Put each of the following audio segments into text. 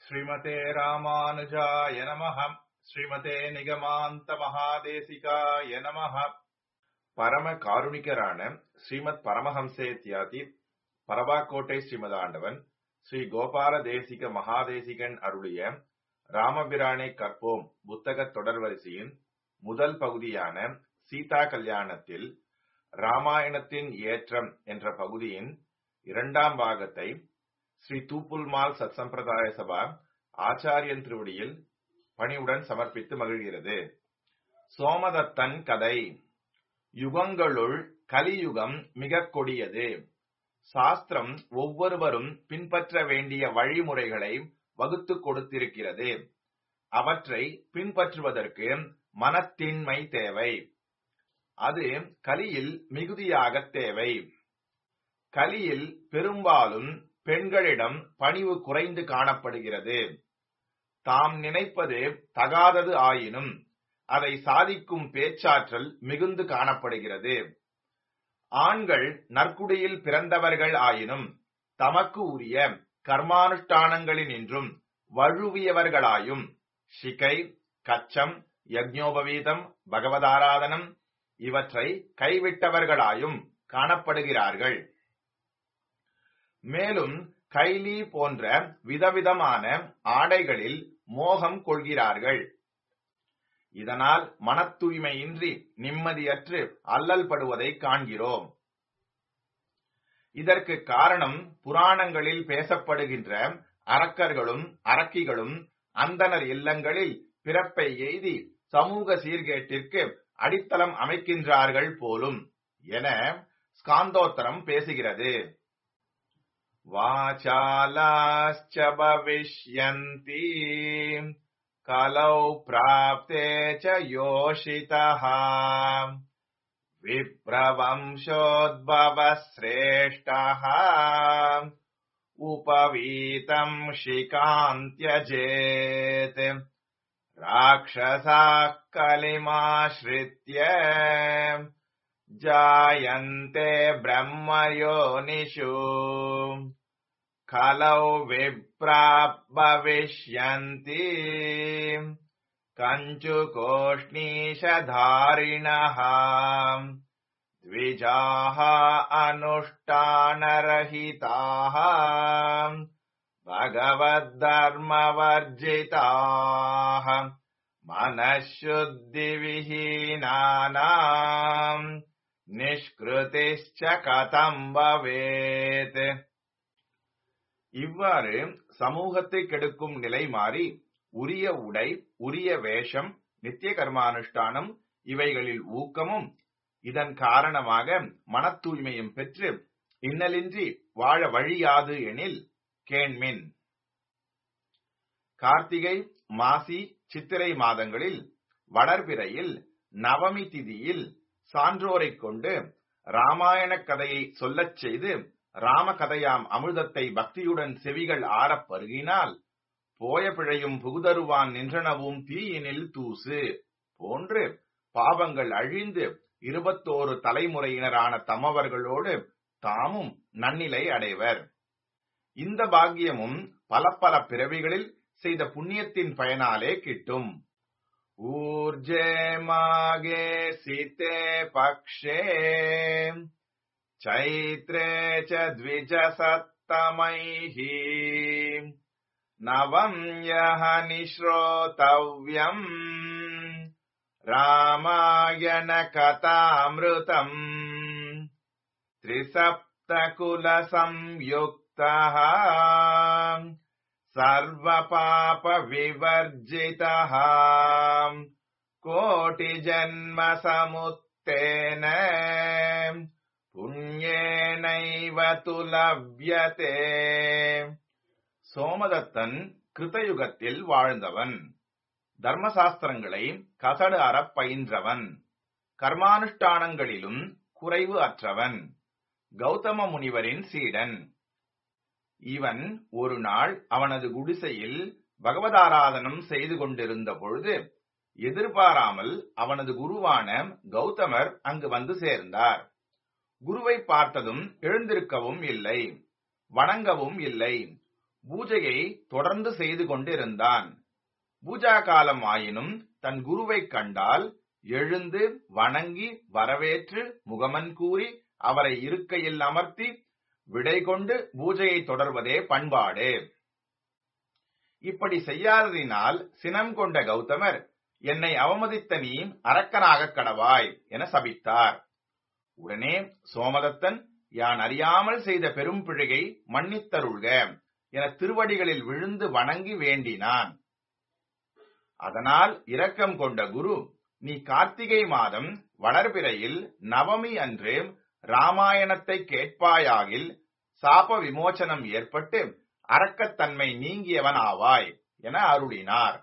ஸ்ரீமதே ராமானுஜாய நமः ஸ்ரீமதே நிகமாந்த மகாதேசிகாய நமः பரம காருணிகரான ஸ்ரீமத் பரமஹம்சேத்யாதி பரபாக்கோட்டை ஸ்ரீமதாண்டவன் ஸ்ரீ கோபால தேசிக மகாதேசிகன் அருளிய ராமபிரானை கற்போம் புத்தக தொடர்வரிசையின் முதல் பகுதியான சீதா கல்யாணத்தில் ராமாயணத்தின் ஏற்றம் என்ற பகுதியின் இரண்டாம் பாகத்தை ஸ்ரீ தூப்புல்மால் சத்சம்பிரதாய சபா ஆச்சாரியன் திருவடியில் பணிவுடன் சமர்ப்பித்து மகிழ்கிறது சோமதத்தன் கதை யுகங்களுள் கலியுகம் மிக கொடியது சாஸ்திரம் ஒவ்வொருவரும் பின்பற்ற வேண்டிய வழிமுறைகளை வகுத்து கொடுத்திருக்கிறது அவற்றை பின்பற்றுவதற்கு மனத்தின்மை தேவை அது கலியில் மிகுதியாக தேவை கலியில் பெரும்பாலும் பெண்களிடம் பணிவு குறைந்து காணப்படுகிறது தாம் நினைப்பது தகாதது ஆயினும் அதை சாதிக்கும் பேச்சாற்றல் மிகுந்து காணப்படுகிறது ஆண்கள் நற்குடியில் பிறந்தவர்கள் ஆயினும் தமக்கு உரிய கர்மானுஷ்டானங்களினின்றும் வழுவியவர்களாயும் ஷிகை கச்சம் யக்ஞோபவீதம் பகவதாராதனம் இவற்றை கைவிட்டவர்களாயும் காணப்படுகிறார்கள் மேலும் கைலி போன்ற விதவிதமான ஆடைகளில் மோகம் கொள்கிறார்கள் இதனால் மன தூய்மையின்றி நிம்மதியற்று அல்லல் படுவதை காண்கிறோம் இதற்கு காரணம் புராணங்களில் பேசப்படுகின்ற அரக்கர்களும் அரக்கிகளும் அந்தனர் இல்லங்களில் பிறப்பை எய்தி சமூக சீர்கேட்டிற்கு அடித்தளம் அமைக்கின்றார்கள் போலும் என ஸ்காந்தோத்தரம் பேசுகிறது वाचालाश्च भविष्यन्ति कलौ प्राप्ते च योषितः विप्रवंशोद्भवश्रेष्ठः उपवीतम् शिकान्त्यजेत् राक्षसाः कलिमाश्रित्य जायन्ते ब्रह्मयोनिषु खलौ विप्रा भविष्यन्ति कञ्चुकोष्णीशधारिणः द्विजाः अनुष्ठानरहिताः भगवद्धर्मवर्जिताः मनःशुद्धिविहीनानाम् நிஷ்கிருதிஷ்ச கதம் பவேத் இவ்வாறு சமூகத்தை கெடுக்கும் நிலை மாறி உரிய உடை உரிய வேஷம் நித்திய கர்மானுஷ்டானம் இவைகளில் ஊக்கமும் இதன் காரணமாக மன தூய்மையும் பெற்று இன்னலின்றி வாழ வழியாது எனில் கேண்மின் கார்த்திகை மாசி சித்திரை மாதங்களில் வளர்பிறையில் நவமி திதியில் சான்றோரை கொண்டு ராமாயண கதையை சொல்லச் செய்து ராம கதையாம் அமிர்தத்தை பக்தியுடன் செவிகள் ஆறப் பருகினால் போய பிழையும் புகுதருவான் நின்றனவும் தீயினில் தூசு போன்று பாவங்கள் அழிந்து இருபத்தோரு தலைமுறையினரான தமவர்களோடு தாமும் நன்னிலை அடைவர் இந்த பாக்கியமும் பல பல பிறவிகளில் செய்த புண்ணியத்தின் பயனாலே கிட்டும் ऊर्जे मागे सिते पक्षे चैत्रे च द्विजसत्तमैः नवम् यः निश्रोतव्यम् रामायणकथामृतम् त्रिसप्तकुलसंयुक्तः सर्वपापविवर्जितः कोटिजन्मसमुत्तेन புண்ணியேனைவ துலவ்யதே சோமதத்தன் கிருத்தயுகத்தில் வாழ்ந்தவன் தர்மசாஸ்திரங்களை கசடு அறப் பயின்றவன் கர்மானுஷ்டானங்களிலும் குறைவு அற்றவன் கௌதம முனிவரின் சீடன் இவன் ஒரு நாள் அவனது குடிசையில் பகவதாராதனம் செய்து கொண்டிருந்த பொழுது எதிர்பாராமல் அவனது குருவான கௌதமர் அங்கு வந்து சேர்ந்தார் குருவை பார்த்ததும் எழுந்திருக்கவும் இல்லை வணங்கவும் இல்லை பூஜையை தொடர்ந்து செய்து கொண்டிருந்தான் பூஜா காலம் ஆயினும் தன் குருவைக் கண்டால் எழுந்து வணங்கி வரவேற்று முகமன் கூறி அவரை இருக்கையில் அமர்த்தி விடை கொண்டு பூஜையை தொடர்வதே பண்பாடு இப்படி செய்யாததினால் சினம் கொண்ட கௌதமர் என்னை அவமதித்த நீ அரக்கனாகக் கடவாய் என சபித்தார் உடனே சோமதத்தன் யான் அறியாமல் செய்த பெரும் பிழையை மன்னித்தருள்க என திருவடிகளில் விழுந்து வணங்கி வேண்டினான் அதனால் இரக்கம் கொண்ட குரு நீ கார்த்திகை மாதம் வளர்பிறையில் நவமி அன்று ராமாயணத்தை கேட்பாயாகில் சாப விமோசனம் ஏற்பட்டு அரக்கத்தன்மை நீங்கியவன் ஆவாய் என அருளினார்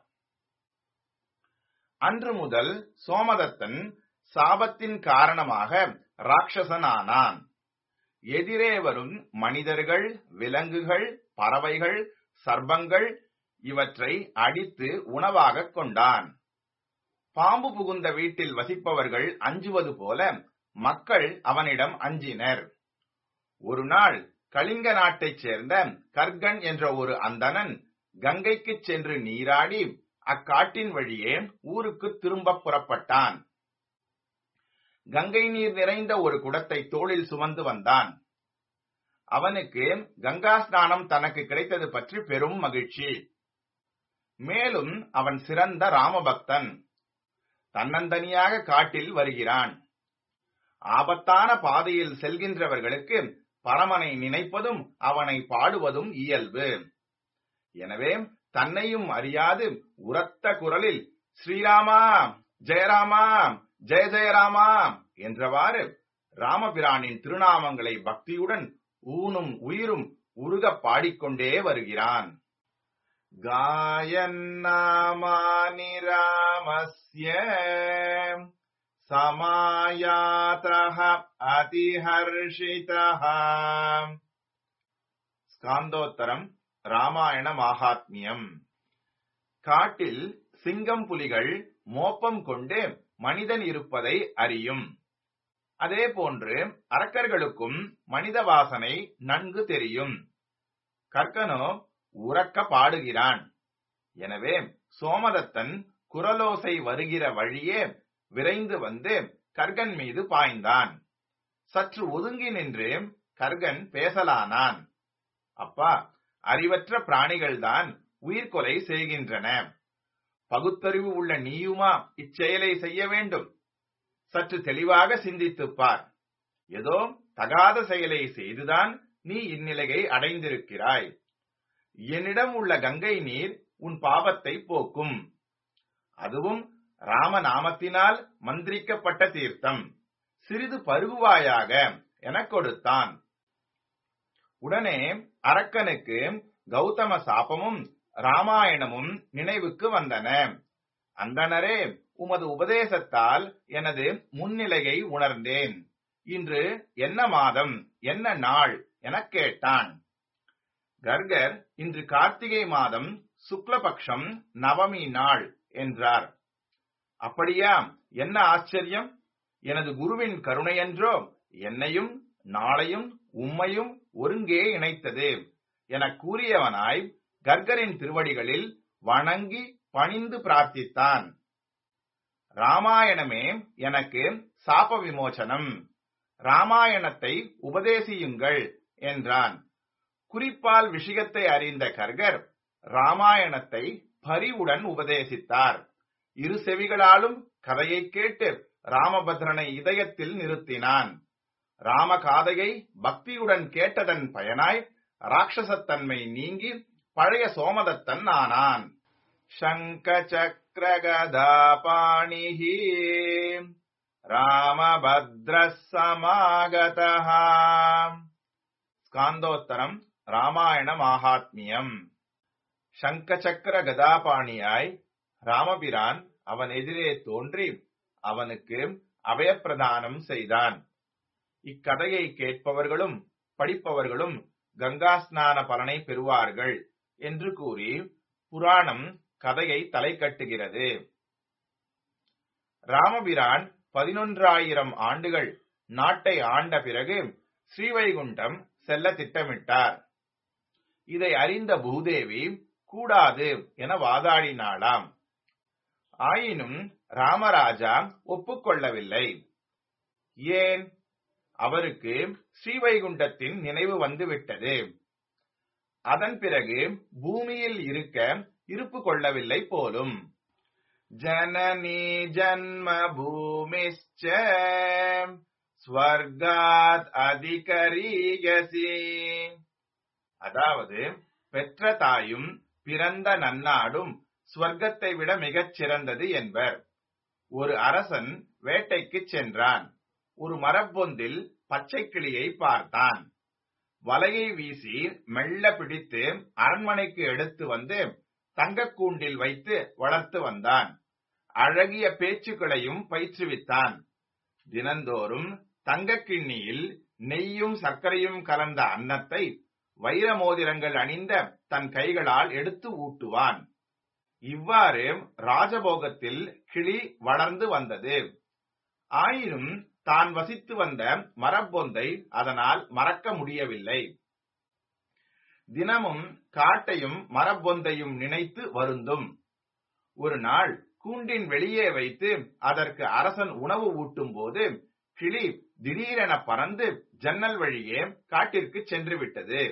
அன்று முதல் சோமதத்தன் சாபத்தின் காரணமாக ராட்சசனானான் எதிரே வரும் மனிதர்கள் விலங்குகள் பறவைகள் சர்ப்பங்கள் இவற்றை அடித்து உணவாகக் கொண்டான் பாம்பு புகுந்த வீட்டில் வசிப்பவர்கள் அஞ்சுவது போல மக்கள் அவனிடம் அஞ்சினர் ஒரு நாள் கலிங்க நாட்டைச் சேர்ந்த கர்கன் என்ற ஒரு அந்தணன் கங்கைக்குச் சென்று நீராடி அக்காட்டின் வழியே ஊருக்கு திரும்ப புறப்பட்டான் கங்கை நீர் நிறைந்த ஒரு குடத்தை தோளில் சுமந்து வந்தான் அவனுக்கு கங்கா ஸ்நானம் தனக்கு கிடைத்தது பற்றி பெரும் மகிழ்ச்சி மேலும் அவன் சிறந்த ராமபக்தன் தன்னந்தனியாக காட்டில் வருகிறான் ஆபத்தான பாதையில் செல்கின்றவர்களுக்கு பரமனை நினைப்பதும் அவனை பாடுவதும் இயல்பு எனவே தன்னையும் அறியாது உரத்த குரலில் ஸ்ரீராமா ஜெயராமா ஜெய ஜெயராமா என்றவாறு ராமபிரானின் திருநாமங்களை பக்தியுடன் ஊனும் உயிரும் உருகப் பாடிக்கொண்டே வருகிறான் गायन्नामानि रामस्य समायातः அதிஹர்ஷிதः ஸ்காந்தோத்தரம் ராமாயண மாகாத்மியம் காட்டில் சிங்கம் புலிகள் மோப்பம் கொண்டு மனிதன் இருப்பதை அறியும் அதே போன்று அரக்கர்களுக்கும் மனித வாசனை நன்கு தெரியும் கற்கனோ உறக்க பாடுகிறான் எனவே சோமதத்தன் குரலோசை வருகிற வழியே விரைந்து வந்து கர்கன் மீது பாய்ந்தான் சற்று ஒதுங்கி நின்று கர்கன் பேசலானான் அப்பா அறிவற்ற பிராணிகள்தான் உயிர்கொலை செய்கின்றன பகுத்தறிவு உள்ள நீயுமா இச்செயலை செய்ய வேண்டும் சற்று தெளிவாக சிந்தித்துப் பார் ஏதோ தகாத செயலை செய்துதான் நீ இந்நிலையை அடைந்திருக்கிறாய் என்னிடம் உள்ள கங்கை நீர் உன் பாவத்தை போக்கும் அதுவும் ராமநாமத்தினால் மந்திரிக்கப்பட்ட தீர்த்தம் சிறிது பருகுவாயாக எனக் கொடுத்தான் உடனே அரக்கனுக்கு கௌதம சாபமும் ராமாயணமும் நினைவுக்கு வந்தன அந்தனரே உமது உபதேசத்தால் எனது முன்னிலையை உணர்ந்தேன் இன்று என்ன மாதம் என்ன நாள் எனக் கேட்டான் கர்கர் இன்று கார்த்திகை மாதம் சுக்லபக்ஷம் நவமி நாள் என்றார் அப்படியா என்ன ஆச்சரியம் எனது குருவின் கருணையன்றோ என்னையும் நாளையும் உம்மையும் ஒருங்கே இணைத்தது எனக் கூறியவனாய் கர்கரின் திருவடிகளில் வணங்கி பணிந்து பிரார்த்தித்தான் ராமாயணமே எனக்கு சாப விமோசனம் ராமாயணத்தை உபதேசியுங்கள் என்றான் குறிப்பால் விஷயத்தை அறிந்த கர்கர் ராமாயணத்தை பரிவுடன் உபதேசித்தார் இரு செவிகளாலும் கதையை கேட்டு ராமபத்ரனை இதயத்தில் நிறுத்தினான் ராமகாதையை பக்தியுடன் கேட்டதன் பயனாய் ராட்சசத்தன்மை நீங்கி பழைய சோமதத்தன் ஆனான் சங்க சக்கரகதா பாணிஹி ராமபத்ர சமாகதः ஸ்காந்தோத்தரம் ராமாயண மாகாத்மியம் சங்கச்சக்கர கதாபாணியாய் ராமபிரான் அவன் எதிரே தோன்றி அவனுக்கு அபயப்பிரதானம் செய்தான் இக்கதையை கேட்பவர்களும் படிப்பவர்களும் கங்கா ஸ்நான பலனை பெறுவார்கள் என்று கூறி புராணம் கதையை தலை கட்டுகிறது ராமபிரான் பதினொன்றாயிரம் ஆண்டுகள் நாட்டை ஆண்ட பிறகு ஸ்ரீவைகுண்டம் செல்ல திட்டமிட்டார் இதை அறிந்த பூதேவி கூடாது என வாதாடினாளாம் ஆயினும் ராமராஜா ஒப்புக்கொள்ளவில்லை ஏன் அவருக்கு ஸ்ரீவைகுண்டத்தின் நினைவு வந்துவிட்டது அதன் பிறகு பூமியில் இருக்க இருப்பு கொள்ளவில்லை போலும் ஜனனி ஜன்ம பூமிஷ்ச ஸ்வர்காத் அதிகரீயசி அதாவது பெற்ற தாயும் பிறந்த நன்னாடும் ஸ்வர்க்கத்தை விட மிகச் சிறந்தது என்பர் ஒரு அரசன் வேட்டைக்கு சென்றான் ஒரு மரப்பொந்தில் பச்சை கிளியை பார்த்தான் வலையை வீசி மெல்ல பிடித்து அரண்மனைக்கு எடுத்து வந்து தங்கக் கூண்டில் வைத்து வளர்த்து வந்தான் அழகிய பேச்சுக்களையும் பயிற்றுவித்தான் தினந்தோறும் தங்கக் கிண்ணியில் நெய்யும் சர்க்கரையும் கலந்த அன்னத்தை வைர மோதிரங்கள் அணிந்த தன் கைகளால் எடுத்து ஊட்டுவான் இவ்வாறு ராஜபோகத்தில் கிளி வளர்ந்து வந்தது ஆயினும் தான் வசித்து வந்த மரப்பொந்தை அதனால் மறக்க முடியவில்லை தினமும் காட்டையும் மரப்பொந்தையும் நினைத்து வருந்தும் ஒரு நாள் கூண்டின் வெளியே வைத்து அதற்கு அரசன் உணவு ஊட்டும் போது கிளி திடீரென பறந்து ஜன்னல் வழியே காட்டிற்கு சென்று விட்டது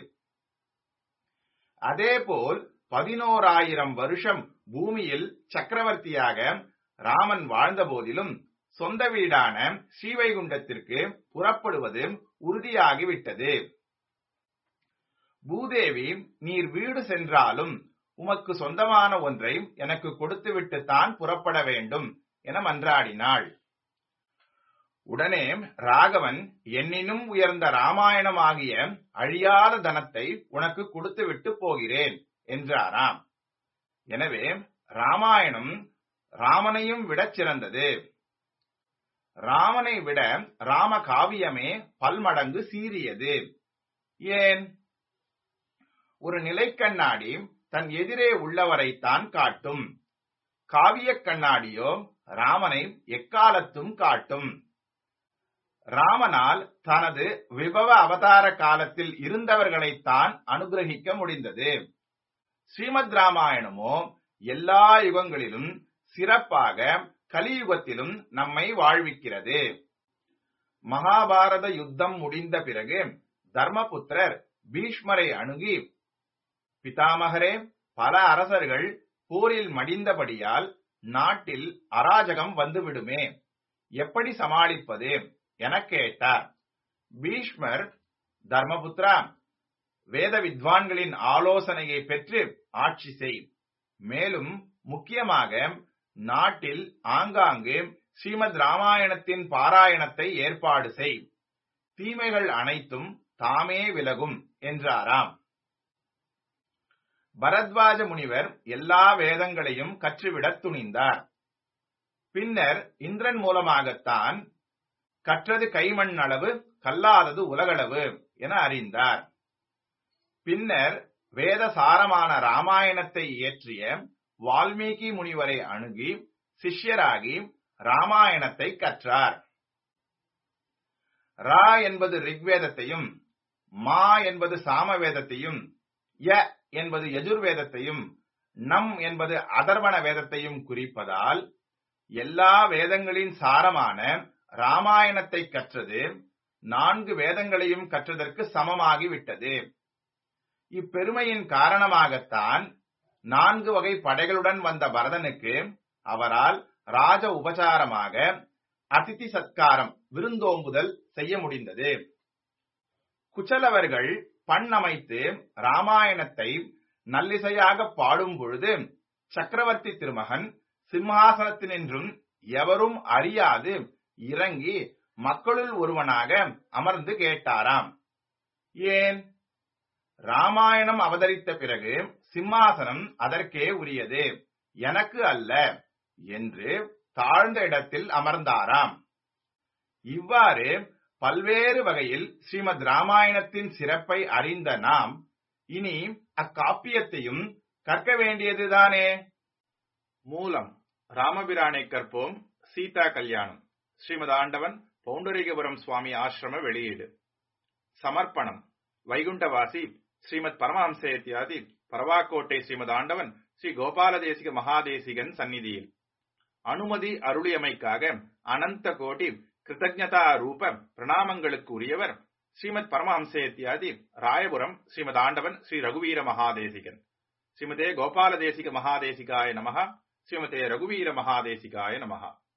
அதேபோல் பதினோராயிரம் வருஷம் பூமியில் சக்கரவர்த்தியாக ராமன் வாழ்ந்த போதிலும் சொந்த வீடான ஸ்ரீவைகுண்டத்திற்கு புறப்படுவது உறுதியாகிவிட்டது பூதேவி நீர் வீடு சென்றாலும் உமக்கு சொந்தமான ஒன்றை எனக்கு கொடுத்துவிட்டுத்தான் புறப்பட வேண்டும் என மன்றாடினாள் உடனே ராகவன் என்னினும் உயர்ந்த ராமாயணமாகிய அழியாத தனத்தை உனக்கு கொடுத்துவிட்டு போகிறேன் என்றாராம் எனவே ராமாயணம் ராமனையும் விடச் சிறந்தது ராமனை விட ராம காவியமே பல்மடங்கு சீரியது ஏன் ஒரு நிலைக்கண்ணாடி தன் எதிரே உள்ளவரைத்தான் காட்டும் காவியக் கண்ணாடியோ ராமனை எக்காலத்தும் காட்டும் ராமனால் தனது விபவ அவதார காலத்தில் இருந்தவர்களைத்தான் அனுகிரகிக்க முடிந்தது ஸ்ரீமத் ராமாயணமோ எல்லா யுகங்களிலும் சிறப்பாக கலியுகத்திலும் நம்மை வாழ்விக்கிறது மகாபாரத யுத்தம் முடிந்த பிறகு தர்மபுத்திரர் பீஷ்மரை அணுகி பிதாமகரே பல அரசர்கள் போரில் மடிந்தபடியால் நாட்டில் அராஜகம் வந்துவிடுமே எப்படி சமாளிப்பது என கேட்டார் பீஷ்மர் தர்மபுத்திரா வேத வித்வான்களின் ஆலோசனையை பெற்று ஆட்சி செய் மேலும் முக்கியமாக நாட்டில் ஆங்காங்கு ஸ்ரீமத் ராமாயணத்தின் பாராயணத்தை ஏற்பாடு செய் தீமைகள் அனைத்தும் தாமே விலகும் என்றாராம் பரத்வாஜ முனிவர் எல்லா வேதங்களையும் கற்றுவிடத் துணிந்தார் பின்னர் இந்திரன் மூலமாகத்தான் கற்றது கைமண் அளவு கல்லாதது உலகளவு என அறிந்தார் பின்னர் வேத சாரமான ராமாயணத்தை இயற்றிய வால்மீகி முனிவரை அணுகி சிஷ்யராகி ராமாயணத்தை கற்றார் ரா என்பது ரிக்வேதத்தையும் மா என்பது சாமவேதத்தையும் ய என்பது யஜுர்வேதத்தையும் நம் என்பது அதர்வண வேதத்தையும் குறிப்பதால் எல்லா வேதங்களின் சாரமான ராமாயணத்தை கற்றது நான்கு வேதங்களையும் கற்றதற்கு சமமாகிவிட்டது இப்பெருமையின் காரணமாகத்தான் நான்கு வகை படைகளுடன் வந்த பரதனுக்கு அவரால் ராஜ உபசாரமாக அதிதி சத்காரம் விருந்தோம்புதல் செய்ய முடிந்தது குச்சலவர்கள் பண்ணமைத்து ராமாயணத்தை நல்லிசையாக பாடும் பொழுது சக்கரவர்த்தி திருமகன் சிம்ஹாசனத்தினின்றும் எவரும் அறியாது இறங்கி மக்களுள் ஒருவனாக அமர்ந்து கேட்டாராம் ஏன் ராமாயணம் அவதரித்த பிறகு சிம்மாசனம் அதற்கே உரியது எனக்கு அல்ல என்று தாழ்ந்த இடத்தில் அமர்ந்தாராம் இவ்வாறு பல்வேறு வகையில் ஸ்ரீமத் ராமாயணத்தின் சிறப்பை அறிந்த நாம் இனி அக்காப்பியத்தையும் கற்க வேண்டியதுதானே மூலம் ராமபிரானை கற்போம் சீதா கல்யாணம் ஸ்ரீமத் ஆண்டவன் பவுண்டரிகபுரம் சுவாமி ஆசிரம வெளியீடு சமர்ப்பணம் வைகுண்டவாசி ஸ்ரீமத் பரமஹம்சேத்தியாதி பரவாக்கோட்டை ஸ்ரீமத் ஆண்டவன் ஸ்ரீ கோபாலதேசிக மகாதேசிகன் சந்நிதியில் அனுமதி அருளியமைக்காக அனந்த கோடி கிருதஜதா ரூப பிரணாமங்களுக்கு உரியவர் ஸ்ரீமத் பரமஹம்சேத்தியாதி ராயபுரம் ஸ்ரீமத் ஆண்டவன் ஸ்ரீ ரகுவீர மகாதேசிகன் ஸ்ரீமதே கோபாலதேசிக மகாதேசிகாய நமஹ ஸ்ரீமதே ரகுவீர மகாதேசிகாய நமஹா